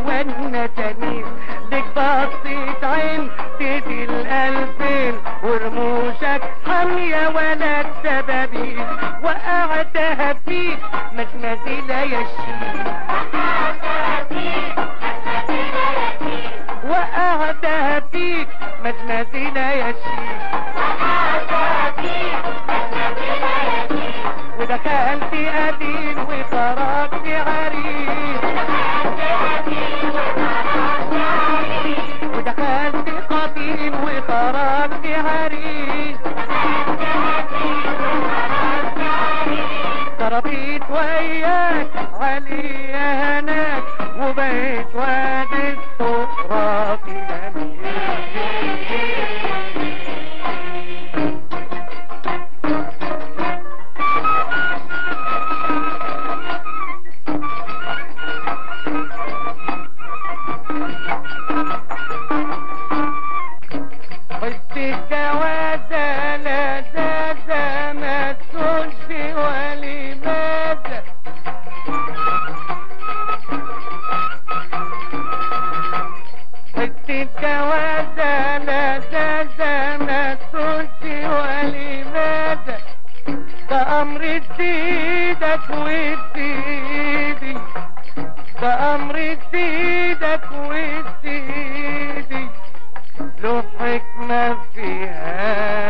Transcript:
والنتانيس لك بصيت عين تدي القلبين ورموشك حامية ولا الدبابيس وقعتها فيك مزمزيلة يا شيخ وقعتها فيك مزمزيلة يا شيخ ودخلت قديم وخرجت عريس ودخلت قديم وخرجت عريس ضربيت وياك علي هناك وبقيت واد السفرة في نميل قلت الجوازة لذاذة ما تقولش ولماذا قلت الجوازة لذاذة ما تقولش ولماذا ده أمر سيدك وسيدي ده أمر سيدك وسيدي له حكمة فيها